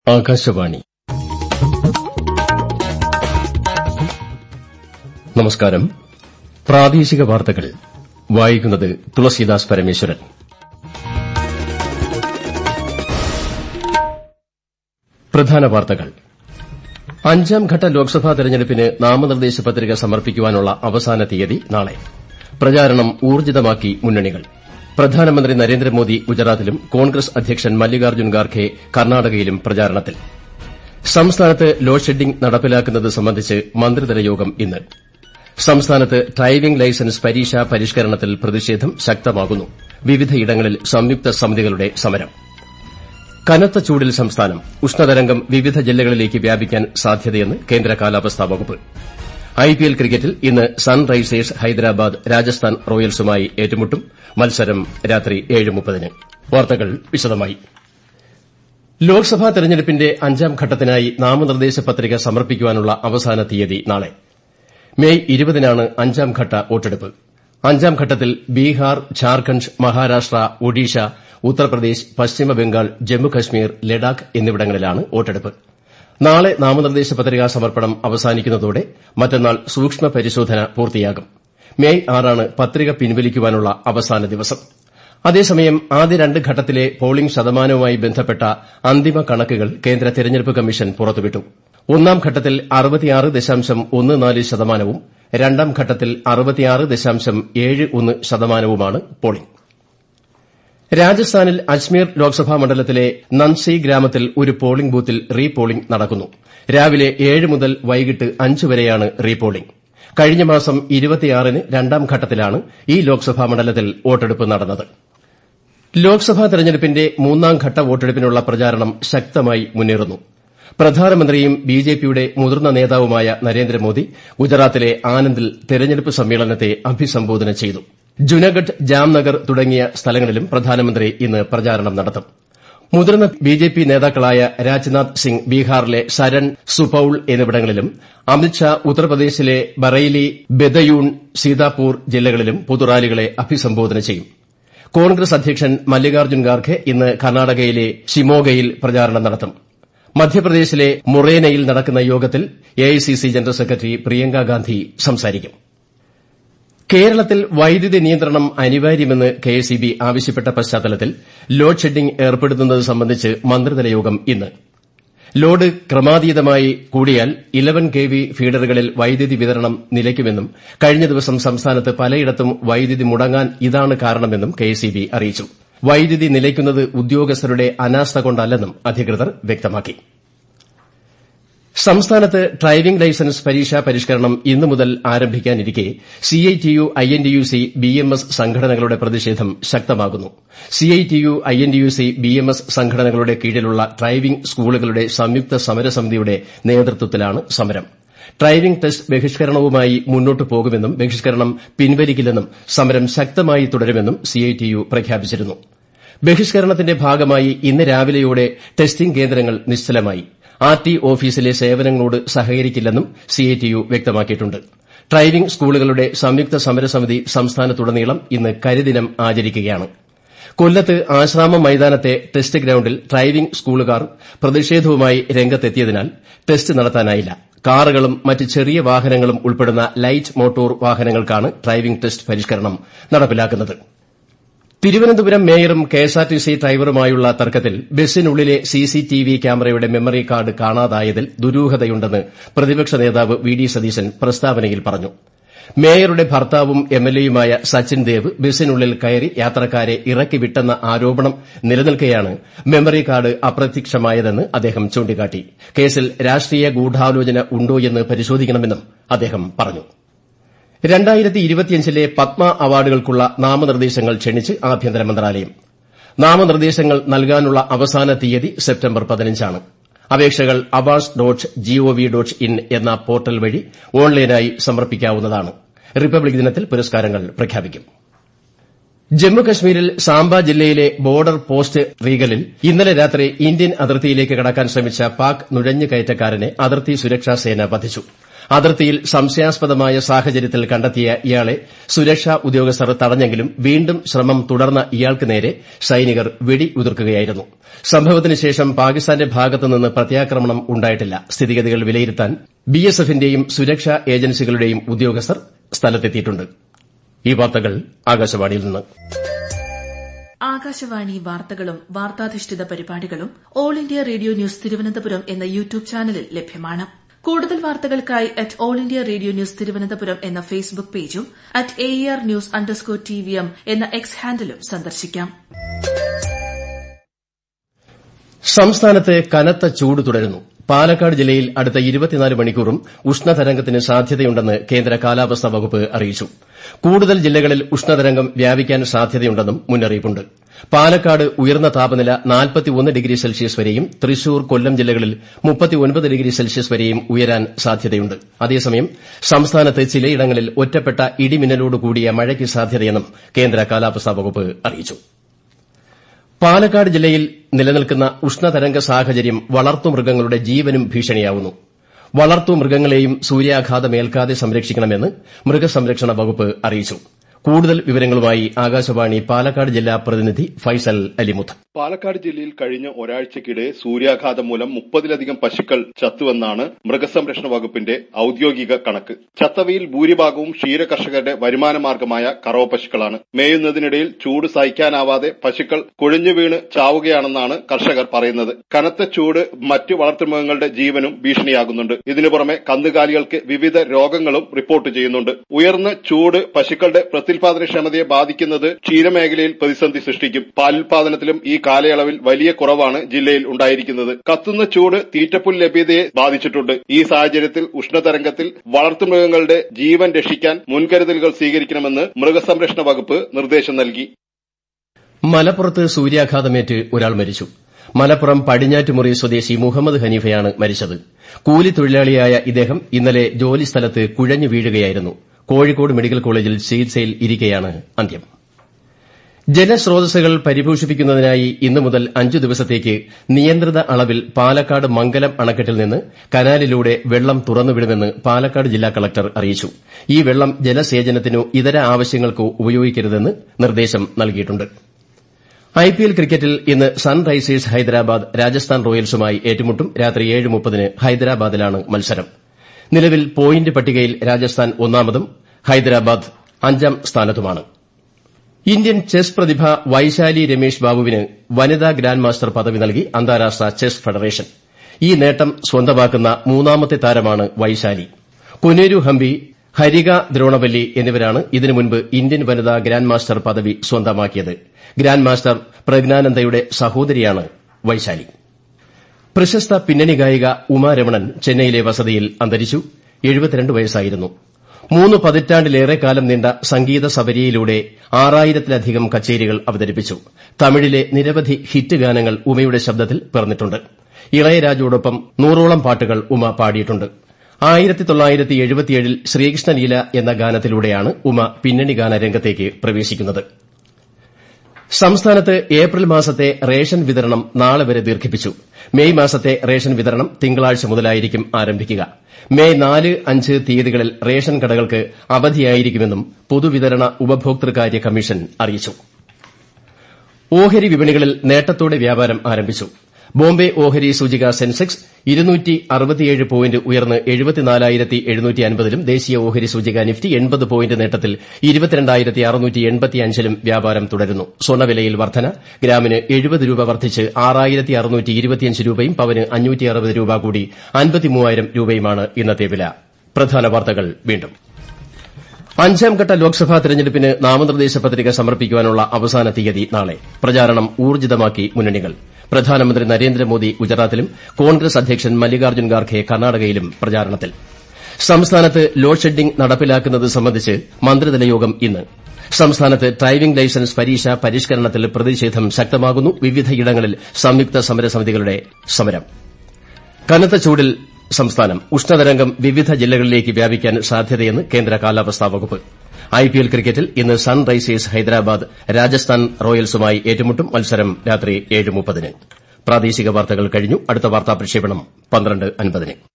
ആകാശവാണി നമസ്കാരം പ്രാദേശിക വാർത്തകൾ വായിക്കുന്നത് തുളസീദാസ് പരമേശ്വരൻ പ്രധാന വാർത്തകൾ അഞ്ചാം ഘട്ട ലോക്സഭാ തെരഞ്ഞെടുപ്പിന് നാമനിർദ്ദേശ പത്രിക സമർപ്പിക്കാനുള്ള അവസാന തീയതി നാളെ പ്രചാരണം ഊർജ്ജിതമാക്കി മുന്നണികൾ പ്രധാനമന്ത്രി നരേന്ദ്രമോദി ഗുജറാത്തിലും കോൺഗ്രസ് അധ്യക്ഷൻ മല്ലികാർജ്ജുൻ ഖാർഗെ കർണാടകയിലും പ്രചാരണത്തിൽ സംസ്ഥാനത്ത് ലോഡ് ഷെഡിംഗ് നടപ്പിലാക്കുന്നത് സംബന്ധിച്ച് മന്ത്രിതല യോഗം ഇന്ന് സംസ്ഥാനത്ത് ഡ്രൈവിംഗ് ലൈസൻസ് പരീക്ഷാ പരിഷ്കരണത്തിൽ പ്രതിഷേധം ശക്തമാകുന്നു വിവിധയിടങ്ങളിൽ സംയുക്ത സമിതികളുടെ സമരം കനത്ത ചൂടിൽ സംസ്ഥാനം ഉഷ്ണതരംഗം വിവിധ ജില്ലകളിലേക്ക് വ്യാപിക്കാൻ സാധ്യതയെന്ന് കേന്ദ്ര കാലാവസ്ഥാ വകുപ്പ് ഐപിഎൽ ക്രിക്കറ്റിൽ ഇന്ന് സൺറൈസേഴ്സ് ഹൈദരാബാദ് രാജസ്ഥാൻ റോയൽസുമായി ഏറ്റുമുട്ടും മത്സരം രാത്രി ന് വാർത്തകൾ വിശദമായി ലോക്സഭാ തെരഞ്ഞെടുപ്പിന്റെ അഞ്ചാം ഘട്ടത്തിനായി നാമനിർദ്ദേശ പത്രിക സമർപ്പിക്കാനുള്ള അവസാന തീയതി നാളെ മെയ് ഇരുപതിനാണ് അഞ്ചാം ഘട്ട വോട്ടെടുപ്പ് അഞ്ചാം ഘട്ടത്തിൽ ബീഹാർ ഝാർഖണ്ഡ് മഹാരാഷ്ട്ര ഒഡീഷ ഉത്തർപ്രദേശ് പശ്ചിമബംഗാൾ ജമ്മുകശ്മീർ ലഡാക്ക് എന്നിവിടങ്ങളിലാണ് വോട്ടെടുപ്പ് നാളെ നാമനിർദ്ദേശ പത്രികാ സമർപ്പണം അവസാനിക്കുന്നതോടെ മറ്റന്നാൾ സൂക്ഷ്മ പരിശോധന പൂർത്തിയാകും മെയ് ആറാണ് പത്രിക പിൻവലിക്കാനുള്ള അവസാന ദിവസം അതേസമയം ആദ്യ രണ്ട് ഘട്ടത്തിലെ പോളിംഗ് ശതമാനവുമായി ബന്ധപ്പെട്ട അന്തിമ കണക്കുകൾ കേന്ദ്ര തെരഞ്ഞെടുപ്പ് കമ്മീഷൻ പുറത്തുവിട്ടു ഒന്നാം ഘട്ടത്തിൽ ശതമാനവും രണ്ടാം ഘട്ടത്തിൽ ശതമാനവുമാണ് പോളിംഗ് രാജസ്ഥാനിൽ അജ്മീർ ലോക്സഭാ മണ്ഡലത്തിലെ നൻസി ഗ്രാമത്തിൽ ഒരു പോളിംഗ് ബൂത്തിൽ റീ പോളിംഗ് നടക്കുന്നു രാവിലെ ഏഴ് മുതൽ വൈകിട്ട് അഞ്ച് വരെയാണ് റീ പോളിംഗ് കഴിഞ്ഞ മാസം ന് രണ്ടാം ഘട്ടത്തിലാണ് ഈ ലോക്സഭാ മണ്ഡലത്തിൽ വോട്ടെടുപ്പ് നടന്നത് ലോക്സഭാ തെരഞ്ഞെടുപ്പിന്റെ മൂന്നാം ഘട്ട വോട്ടെടുപ്പിനുള്ള പ്രചാരണം ശക്തമായി മുന്നേറുന്നു പ്രധാനമന്ത്രിയും ബിജെപിയുടെ മുതിർന്ന നേതാവുമായ നരേന്ദ്രമോദി ഗുജറാത്തിലെ ആനന്ദിൽ തെരഞ്ഞെടുപ്പ് സമ്മേളനത്തെ അഭിസംബോധന ചെയ്തു ജുനഗഡ് ജാംനഗർ തുടങ്ങിയ സ്ഥലങ്ങളിലും പ്രധാനമന്ത്രി ഇന്ന് പ്രചാരണം നടത്തും മുതിർന്ന ബിജെപി നേതാക്കളായ രാജ്നാഥ് സിംഗ് ബീഹാറിലെ സരൺ സുപൌൾ എന്നിവിടങ്ങളിലും അമിത്ഷാ ഉത്തർപ്രദേശിലെ ബറൈലി ബെദയൂൺ സീതാപൂർ ജില്ലകളിലും പൊതുറാലികളെ അഭിസംബോധന ചെയ്യും കോൺഗ്രസ് അധ്യക്ഷൻ മല്ലികാർജ്ജുൻ ഖാർഗെ ഇന്ന് കർണാടകയിലെ ഷിമോഗയിൽ പ്രചാരണം നടത്തും മധ്യപ്രദേശിലെ മുറേനയിൽ നടക്കുന്ന യോഗത്തിൽ AICC general secretary Priyanka Gandhi സംസാരിക്കും കേരളത്തിൽ വൈദ്യുതി നിയന്ത്രണം അനിവാര്യമെന്ന് കെഎസ്ഇബി ആവശ്യപ്പെട്ട പശ്ചാത്തലത്തിൽ ലോഡ് ഷെഡിംഗ് ഏർപ്പെടുത്തുന്നത് സംബന്ധിച്ച് മന്ത്രിതല യോഗം ഇന്ന് ലോഡ് ക്രമാതീതമായി കൂടിയാൽ ഇലവൻ കെ വി ഫീഡറുകളിൽ വൈദ്യുതി വിതരണം നിലയ്ക്കുമെന്നും കഴിഞ്ഞ ദിവസം സംസ്ഥാനത്ത് പലയിടത്തും വൈദ്യുതി മുടങ്ങാൻ ഇതാണ് കാരണമെന്നും കെഎസ്ഇബി അറിയിച്ചു വൈദ്യുതി നിലയ്ക്കുന്നത് ഉദ്യോഗസ്ഥരുടെ അനാസ്ഥ കൊണ്ടല്ലെന്നും അധികൃതർ വ്യക്തമാക്കി സംസ്ഥാനത്ത് ഡ്രൈവിംഗ് ലൈസൻസ് പരീക്ഷാ പരിഷ്കരണം ഇന്നു മുതൽ ആരംഭിക്കാനിരിക്കെ സിഐടിയു ഐഎൻടിയുസി ബിഎംഎസ് സംഘടനകളുടെ പ്രതിഷേധം ശക്തമാകുന്നു സിഐടിയു ഐഎൻടിയുസി ബിഎംഎസ് സംഘടനകളുടെ കീഴിലുള്ള ഡ്രൈവിംഗ് സ്കൂളുകളുടെ സംയുക്ത സമരസമിതിയുടെ നേതൃത്വത്തിലാണ് സമരം ഡ്രൈവിംഗ് ടെസ്റ്റ് ബഹിഷ്കരണവുമായി മുന്നോട്ടു പോകുമെന്നും ബഹിഷ്കരണം പിൻവലിക്കില്ലെന്നും സമരം ശക്തമായി തുടരുമെന്നും സിഐടിയു പ്രഖ്യാപിച്ചിരുന്നു ബഹിഷ്കരണത്തിന്റെ ഭാഗമായി ഇന്ന് രാവിലെയോടെ ടെസ്റ്റിംഗ് കേന്ദ്രങ്ങൾ നിശ്ചലമായി ആർടി ഓഫീസിലെ സേവനങ്ങളോട് സഹകരിക്കില്ലെന്നും സിഐടിയു വ്യക്തമാക്കിയിട്ടുണ്ട് ഡ്രൈവിംഗ് സ്കൂളുകളുടെ സംയുക്ത സമരസമിതി സംസ്ഥാനത്തുടനീളം ഇന്ന് കരിദിനം ആചരിക്കുകയാണ് കൊല്ലത്ത് ആശ്രാമം മൈതാനത്തെ ടെസ്റ്റ് ഗ്രൌണ്ടിൽ ഡ്രൈവിംഗ് സ്കൂളുകാർ പ്രതിഷേധവുമായി രംഗത്തെത്തിയതിനാൽ ടെസ്റ്റ് നടത്താനായില്ല കാറുകളും മറ്റ് ചെറിയ വാഹനങ്ങളും ഉൾപ്പെടുന്ന ലൈറ്റ് മോട്ടോർ വാഹനങ്ങൾക്കാണ് ഡ്രൈവിംഗ് ടെസ്റ്റ് പരിഷ്കരണം നടപ്പിലാക്കുന്നത് തിരുവനന്തപുരം മേയറും കെഎസ്ആർടിസി ഡ്രൈവറുമായുള്ള തർക്കത്തിൽ ബസിനുള്ളിലെ സിസിടിവി ക്യാമറയുടെ മെമ്മറി കാർഡ് കാണാതായതിൽ ദുരൂഹതയുണ്ടെന്ന് പ്രതിപക്ഷ നേതാവ് വി ഡി സതീശൻ പ്രസ്താവനയിൽ പറഞ്ഞു മേയറുടെ ഭർത്താവും എംഎൽഎയുമായ സച്ചിൻ ദേവ് ബസിനുള്ളിൽ കയറി യാത്രക്കാരെ ഇറക്കിവിട്ടെന്ന ആരോപണം നിലനിൽക്കെയാണ് മെമ്മറി കാർഡ് അപ്രത്യക്ഷമായതെന്ന് അദ്ദേഹം ചൂണ്ടിക്കാട്ടി കേസിൽ രാഷ്ട്രീയ ഗൂഢാലോചന ഉണ്ടോയെന്ന് പരിശോധിക്കണമെന്നും അദ്ദേഹം പറഞ്ഞു ലെ പത്മ അവാർഡുകൾക്കുള്ള നാമനിർദ്ദേശങ്ങൾ ക്ഷണിച്ച് ആഭ്യന്തര മന്ത്രാലയം നാമനിർദ്ദേശങ്ങൾ നൽകാനുള്ള അവസാന തീയതി സെപ്റ്റംബർ പതിനഞ്ചാണ് അപേക്ഷകൾ awards dot G O V dot portal വഴി ഓൺലൈനായി സമർപ്പിക്കാവുന്നതാണ് റിപ്പബ്ലിക് ദിനത്തിൽ പുരസ്കാരങ്ങൾ പ്രഖ്യാപിക്കും ജമ്മുകശ്മീരിൽ സാംബ ജില്ലയിലെ ബോർഡർ പോസ്റ്റ് റീഗലിൽ ഇന്നലെ രാത്രി ഇന്ത്യൻ അതിർത്തിയിലേക്ക് കടക്കാൻ ശ്രമിച്ച പാക് നുഴഞ്ഞുകയറ്റക്കാരനെ അതിർത്തി സുരക്ഷാ സേന വധിച്ചു അതിർത്തിയിൽ സംശയാസ്പദമായ സാഹചര്യത്തിൽ കണ്ടെത്തിയ ഇയാളെ സുരക്ഷാ ഉദ്യോഗസ്ഥർ തടഞ്ഞെങ്കിലും വീണ്ടും ശ്രമം തുടർന്ന ഇയാൾക്ക് നേരെ സൈനികർ വെടിയുതിർക്കുകയായിരുന്നു സംഭവത്തിന് ശേഷം പാകിസ്ഥാന്റെ ഭാഗത്തുനിന്ന് പ്രത്യാക്രമണം ഉണ്ടായിട്ടില്ല സ്ഥിതിഗതികൾ വിലയിരുത്താൻ ബിഎസ്എഫിന്റെയും സുരക്ഷാ ഏജൻസികളുടെയും ഉദ്യോഗസ്ഥർ സ്ഥലത്തെത്തിയിട്ടുണ്ട് ഈ വാർത്തകൾ ആകാശവാണിയിൽ നിന്ന് ആകാശവാണി വാർത്തകളും വാർത്താധിഷ്ഠിത പരിപാടികളും all India radio news Thiruvananthapuram എന്ന യൂട്യൂബ് ചാനലിൽ ലഭ്യമാണ് കൂടുതൽ വാർത്തകൾക്കായി at all India radio news Thiruvananthapuram എന്ന ഫേസ്ബുക്ക് പേജും at A R news underscore T V M എന്ന എക്സ് ഹാൻഡിലും സന്ദർശിക്കാം സംസ്ഥാനത്ത് കനത്ത ചൂട് തുടരുന്നു പാലക്കാട് ജില്ലയിൽ അടുത്ത ഇരുപത്തിനാല് മണിക്കൂറും ഉഷ്ണതരംഗത്തിന് സാധ്യതയുണ്ടെന്ന് കേന്ദ്ര കാലാവസ്ഥാ വകുപ്പ് അറിയിച്ചു കൂടുതൽ ജില്ലകളിൽ ഉഷ്ണതരംഗം വ്യാപിക്കാൻ സാധ്യതയുണ്ടെന്നും മുന്നറിയിപ്പുണ്ട് പാലക്കാട് ഉയർന്ന താപനില ഡിഗ്രി സെൽഷ്യസ് വരെയും തൃശൂർ കൊല്ലം ജില്ലകളിൽ ഡിഗ്രി സെൽഷ്യസ് വരെയും ഉയരാൻ സാധ്യതയുണ്ട് അതേസമയം സംസ്ഥാനത്ത് ചിലയിടങ്ങളിൽ ഒറ്റപ്പെട്ട ഇടിമിന്നലോട് കൂടിയ മഴയ്ക്ക് സാധ്യതയെന്നും കേന്ദ്ര കാലാവസ്ഥാ വകുപ്പ് അറിയിച്ചു പാലക്കാട് ജില്ലയിൽ നിലനിൽക്കുന്ന ഉഷ്ണതരംഗ സാഹചര്യം വളർത്തുമൃഗങ്ങളുടെ ജീവനും ഭീഷണിയാവുന്നു വളർത്തുമൃഗങ്ങളെയും സൂര്യാഘാതമേൽക്കാതെ സംരക്ഷിക്കണമെന്ന് മൃഗസംരക്ഷണ വകുപ്പ് അറിയിച്ചു കൂടുതൽ വിവരങ്ങളുമായി ആകാശവാണി പാലക്കാട് ജില്ലാ പ്രതിനിധി ഫൈസൽ അലിമുത്ത് പാലക്കാട് ജില്ലയിൽ കഴിഞ്ഞ ഒരാഴ്ചക്കിടെ സൂര്യാഘാതം മൂലം മുപ്പതിലധികം പശുക്കൾ ചത്തുവെന്നാണ് മൃഗസംരക്ഷണ വകുപ്പിന്റെ ഔദ്യോഗിക കണക്ക് ചത്തവയിൽ ഭൂരിഭാഗവും ക്ഷീരകർഷകരുടെ വരുമാന മാർഗമായ കറവ പശുക്കളാണ് മേയുന്നതിനിടയിൽ ചൂട് സഹിക്കാനാവാതെ പശുക്കൾ കുഴഞ്ഞു വീണ് ചാവുകയാണെന്നാണ് കർഷകർ പറയുന്നത് കനത്ത ചൂട് മറ്റു വളർത്തുമൃഗങ്ങളുടെ ജീവനും ഭീഷണിയാകുന്നുണ്ട് ഇതിനു പുറമെ കന്നുകാലികൾക്ക് വിവിധ രോഗങ്ങളും റിപ്പോർട്ട് ചെയ്യുന്നുണ്ട് ഉയർന്ന ചൂട് പശുക്കളുടെ പ്രത്യുൽപാദനക്ഷമതയെ ബാധിക്കുന്നത് ക്ഷീരമേഖലയിൽ പ്രതിസന്ധി സൃഷ്ടിക്കും പാലുൽപാദനത്തിലും ഈ കാലയളവിൽ വലിയ കുറവാണ് ജില്ലയിൽ ഉണ്ടായിരിക്കുന്നത് കത്തുന്ന ചൂട് തീറ്റപ്പുൽ ലഭ്യതയെ ബാധിച്ചിട്ടുണ്ട് ഈ സാഹചര്യത്തിൽ ഉഷ്ണതരംഗത്തിൽ വളർത്തുമൃഗങ്ങളുടെ ജീവൻ രക്ഷിക്കാൻ മുൻകരുതലുകൾ സ്വീകരിക്കണമെന്ന് മൃഗസംരക്ഷണ വകുപ്പ് നിർദ്ദേശം നൽകി മലപ്പുറത്ത് സൂര്യാഘാതമേറ്റ് ഒരാൾ മരിച്ചു മലപ്പുറം പടിഞ്ഞാറ്റുമുറി സ്വദേശി മുഹമ്മദ് ഹനീഫയാണ് മരിച്ചത് കൂലിത്തൊഴിലാളിയായ ഇദ്ദേഹം ഇന്നലെ ജോലിസ്ഥലത്ത് കുഴഞ്ഞു വീഴുകയായിരുന്നു കോഴിക്കോട് മെഡിക്കൽ കോളേജിൽ ചികിത്സയിൽ ഇരിക്കെയാണ് അന്ത്യം ജലസ്രോതസ്സുകൾ പരിപോഷിപ്പിക്കുന്നതിനായി ഇന്നു മുതൽ അഞ്ചു ദിവസത്തേക്ക് നിയന്ത്രിത അളവിൽ പാലക്കാട് മംഗലം അണക്കെട്ടിൽ നിന്ന് കനാലിലൂടെ വെള്ളം തുറന്നുവിടുമെന്ന് പാലക്കാട് ജില്ലാ കളക്ടർ അറിയിച്ചു ഈ വെള്ളം ജലസേചനത്തിനോ ഇതര ആവശ്യങ്ങൾക്കോ ഉപയോഗിക്കരുതെന്ന് നിർദ്ദേശം നൽകിയിട്ടുണ്ട് ഐപിഎൽ ക്രിക്കറ്റിൽ ഇന്ന് സൺറൈസേഴ്സ് ഹൈദരാബാദ് രാജസ്ഥാൻ റോയൽസുമായി ഏറ്റുമുട്ടും രാത്രി ഏഴ് മുപ്പതിന് ഹൈദരാബാദിലാണ് മത്സരം നിലവിൽ പോയിന്റ് പട്ടികയിൽ രാജസ്ഥാൻ ഒന്നാമതും ഹൈദരാബാദ് അഞ്ചാം സ്ഥാനത്തുമാണ് ഇന്ത്യൻ ചെസ് പ്രതിഭ വൈശാലി രമേശ് ബാബുവിന് വനിതാ ഗ്രാൻഡ് മാസ്റ്റർ പദവി നൽകി അന്താരാഷ്ട്ര ചെസ് ഫെഡറേഷൻ ഈ നേട്ടം സ്വന്തമാക്കുന്ന മൂന്നാമത്തെ താരമാണ് വൈശാലി കൊനേരു ഹംപി ഹരിക ദ്രോണവല്ലി എന്നിവരാണ് ഇതിനു മുൻപ് ഇന്ത്യൻ വനിതാ ഗ്രാൻഡ് മാസ്റ്റർ പദവി സ്വന്തമാക്കിയത് ഗ്രാൻഡ് മാസ്റ്റർ പ്രജ്ഞാനന്ദയുടെ സഹോദരിയാണ് വൈശാലി പ്രശസ്ത പിന്നണി ഗായിക ഉമാരമണൻ ചെന്നൈയിലെ വസതിയിൽ അന്തരിച്ചു വയസ്സായിരുന്നു മൂന്ന് പതിറ്റാണ്ടിലേറെ കാലം നീണ്ട സംഗീത സബരിയിലൂടെ ആറായിരത്തിലധികം കച്ചേരികൾ അവതരിപ്പിച്ചു തമിഴിലെ നിരവധി ഹിറ്റ് ഗാനങ്ങൾ ഉമയുടെ ശബ്ദത്തിൽ പിറന്നിട്ടുണ്ട് ഇളയരാജയോടൊപ്പം നൂറോളം പാട്ടുകൾ ഉമ പാടിയിട്ടുണ്ട് ആയിരത്തി തൊള്ളായിരത്തി എഴുപത്തിയേഴിൽ ശ്രീകൃഷ്ണലീല എന്ന ഗാനത്തിലൂടെയാണ് ഉമ പിന്നണി ഗാന രംഗത്തേക്ക് പ്രവേശിക്കുന്നത് സംസ്ഥാനത്ത് ഏപ്രിൽ മാസത്തെ റേഷൻ വിതരണം നാളെ വരെ ദീർഘിപ്പിച്ചു മെയ് മാസത്തെ റേഷൻ വിതരണം തിങ്കളാഴ്ച മുതലായിരിക്കും ആരംഭിക്കുക മെയ് നാല് അഞ്ച് തീയതികളിൽ റേഷൻ കടകൾക്ക് അവധിയായിരിക്കുമെന്നും പൊതുവിതരണ ഉപഭോക്തൃകാര്യ കമ്മീഷൻ അറിയിച്ചു ഓഹരി വിപണികളിൽ നേട്ടത്തോടെ വ്യാപാരം ആരംഭിച്ചു ബോംബെ ഓഹരി സൂചിക സെൻസെക്സ് പോയിന്റ് ഉയർന്ന് ലും ദേശീയ ഓഹരി സൂചിക നിഫ്റ്റി എൺപത് പോയിന്റ് നേട്ടത്തിൽ ലും വ്യാപാരം തുടരുന്നു സ്വർണ്ണവിലയിൽ വർധന ഗ്രാമിന് എഴുപത് രൂപ വർദ്ധിച്ച് ആറായിരത്തി രൂപയും പവന് അഞ്ഞൂറ്റി അറുപത് രൂപ കൂടി അൻപത്തിമൂവായിരം രൂപയുമാണ് ഇന്നത്തെ വില പ്രധാന വാർത്തകൾ വീണ്ടും അഞ്ചാംഘട്ട ലോക്സഭാ തെരഞ്ഞെടുപ്പിന് നാമനിർദ്ദേശ പത്രിക സമർപ്പിക്കാനുള്ള അവസാന തീയതി നാളെ പ്രചാരണം ഊർജ്ജിതമാക്കി മുന്നണികൾ പ്രധാനമന്ത്രി നരേന്ദ്രമോദി ഗുജറാത്തിലും കോൺഗ്രസ് അധ്യക്ഷൻ മല്ലികാർജ്ജുൻ ഖാർഖെ കർണാടകയിലും പ്രചാരണത്തിൽ സംസ്ഥാനത്ത് ലോഡ് ഷെഡിംഗ് നടപ്പിലാക്കുന്നത് സംബന്ധിച്ച് മന്ത്രിതല യോഗം ഇന്ന് സംസ്ഥാനത്ത് ഡ്രൈവിംഗ് ലൈസൻസ് പരീക്ഷ പരിഷ്കരണത്തിൽ പ്രതിഷേധം ശക്തമാകുന്നു വിവിധയിടങ്ങളിൽ സംയുക്ത സമരസമിതികളുടെ സമരം കനത്ത ചൂടിൽ സംസ്ഥാനം ഉഷ്ണതരംഗം വിവിധ ജില്ലകളിലേക്ക് വ്യാപിക്കാൻ സാധ്യതയെന്ന് കേന്ദ്ര കാലാവസ്ഥാ വകുപ്പ് ഐപിഎൽ ക്രിക്കറ്റിൽ ഇന്ന് സൺറൈസേഴ്സ് ഹൈദരാബാദ് രാജസ്ഥാൻ റോയൽസുമായി ഏറ്റുമുട്ടും മത്സരം രാത്രി ഏഴ് മുപ്പതിന് പ്രാദേശിക വാർത്തകൾ കഴിഞ്ഞു അടുത്ത വാർത്താ പ്രക്ഷേപണം പന്ത്രണ്ട് അൻപതിന്